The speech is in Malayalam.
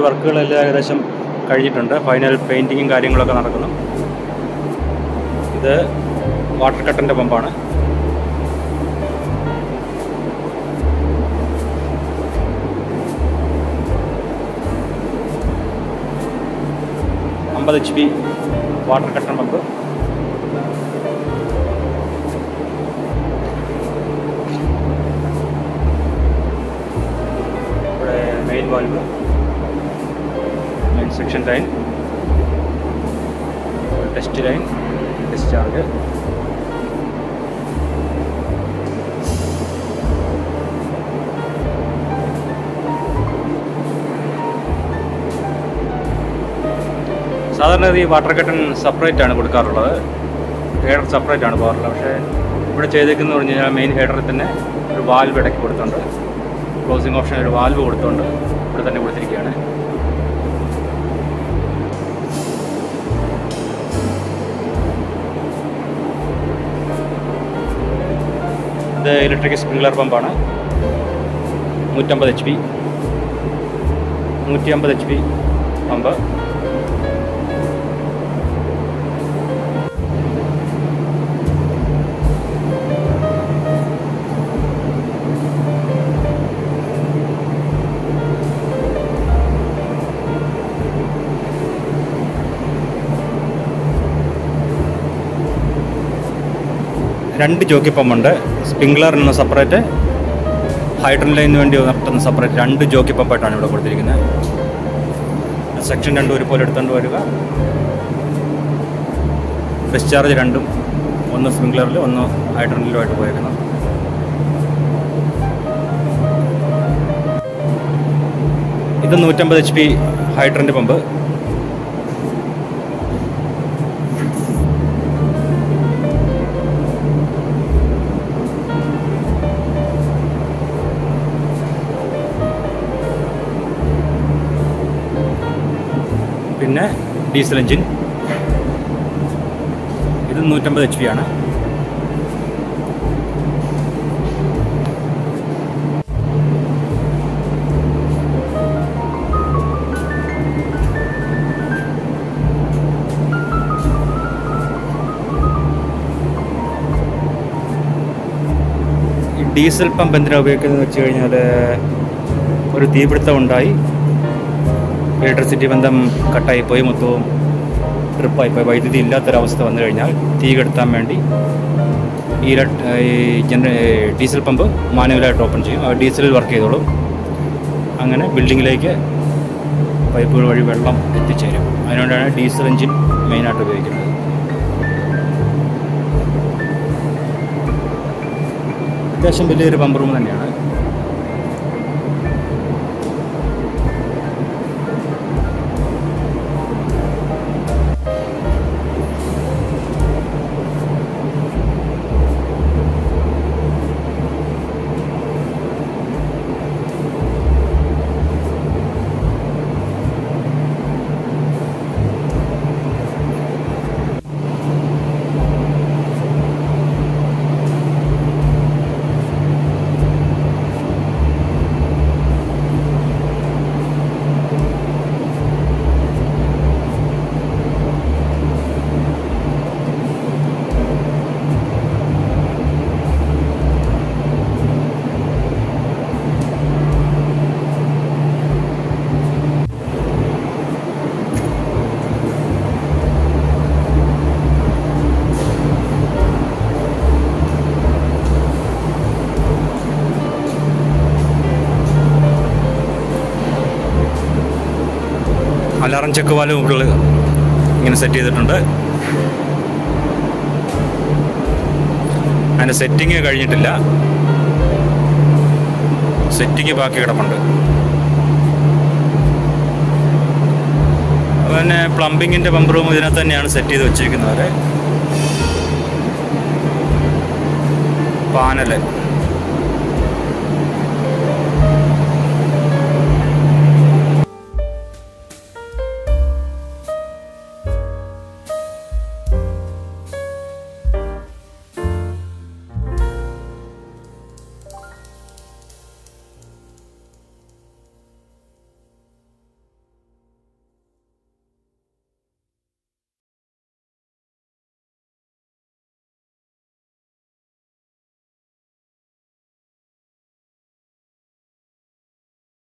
വർക്കുകളെല്ലാം ഏകദേശം കഴിഞ്ഞിട്ടുണ്ട് ഫൈനൽ പെയിൻറ്റിങ്ങും കാര്യങ്ങളൊക്കെ നടക്കുന്നു ഇത് വാട്ടർ കട്ടൻ്റെ പമ്പാണ് അമ്പത് H P water curtain pump ഇവിടെ main valve main section line test line discharge സാധാരണ ഈ വാട്ടർ കട്ടൺ സെപ്പറേറ്റ് ആണ് കൊടുക്കാറുള്ളത് ഹെഡർ സെപ്പറേറ്റ് ആണ് പോകാറുള്ളത് പക്ഷേ ഇവിടെ ചെയ്തേക്കെന്ന് പറഞ്ഞു കഴിഞ്ഞാൽ മെയിൻ ഹെഡറിൽ തന്നെ ഒരു വാൽവ് ഇടയ്ക്ക് കൊടുത്തുണ്ട് ക്ലോസിംഗ് ഓപ്ഷൻ ഒരു വാൽവ് കൊടുത്തുകൊണ്ട് ഇവിടെ തന്നെ കൊടുത്തിരിക്കുകയാണ് ഇത് ഇലക്ട്രിക് സ്പ്രിംഗ്ലർ പമ്പാണ് നൂറ്റമ്പത് എച്ച് പി നൂറ്റി അമ്പത് എച്ച് പി പമ്പ് രണ്ട് ജോക്കി പമ്പുണ്ട് സ്പ്രിംഗ്ലറിന് സെപ്പറേറ്റ് ഹൈഡ്രൻ ലൈനിന് വേണ്ടി നിർത്തുന്ന സെപ്പറേറ്റ് രണ്ട് ജോക്കി പമ്പായിട്ടാണ് ഇവിടെ കൊടുത്തിരിക്കുന്നത് സെക്ഷൻ രണ്ടും ഒരുപോലെ എടുത്തുകൊണ്ട് വരിക ഡിസ്ചാർജ് രണ്ടും ഒന്ന് സ്പ്രിംഗ്ലറിൽ ഒന്ന് ഹൈഡ്രനിലുമായിട്ട് പോയേക്കുന്നു ഇത് നൂറ്റമ്പത് എച്ച് പി ഹൈഡ്രൻ്റെ പമ്പ് പിന്നെ ഡീസൽ എഞ്ചിൻ ഇത് നൂറ്റമ്പത് എച്ച് പി ആണ് ഈ ഡീസൽ പമ്പ് എന്തിനാണ് ഉപയോഗിക്കുന്നത് വെച്ച് കഴിഞ്ഞാൽ ഒരു തീപിടുത്തം ഉണ്ടായി ഇലക്ട്രിസിറ്റി ബന്ധം കട്ടായി പോയി മൊത്തവും ട്രിപ്പായി പോയി വൈദ്യുതി ഇല്ലാത്തൊരവസ്ഥ വന്നു കഴിഞ്ഞാൽ തീ കെടുത്താൻ വേണ്ടി ഈ ഇലക്ട്- ഈ ജന ഡീസൽ പമ്പ് മാനുവലായിട്ട് ഓപ്പൺ ചെയ്യും അത് ഡീസലിൽ വർക്ക് ചെയ്തോളും അങ്ങനെ ബിൽഡിങ്ങിലേക്ക് പൈപ്പുകൾ വഴി വെള്ളം എത്തിച്ചേരും അതിനുകൊണ്ടാണ് ഡീസൽ എഞ്ചിൻ മെയിനായിട്ട് ഉപയോഗിക്കുന്നത് അത്യാവശ്യം വലിയൊരു പമ്പ് റൂം തന്നെയാണ് അലാറം ചെക്ക് വാലും മുകളിൽ ഇങ്ങനെ സെറ്റ് ചെയ്തിട്ടുണ്ട് അതിൻ്റെ സെറ്റിങ് കഴിഞ്ഞിട്ടില്ല സെറ്റിങ് ബാക്കി കിടപ്പുണ്ട് പിന്നെ പ്ലംബിങ്ങിൻ്റെ പമ്പ് റൂം ഇതിനകത്ത് തന്നെയാണ് സെറ്റ് ചെയ്ത് വെച്ചിരിക്കുന്നത് പാനല്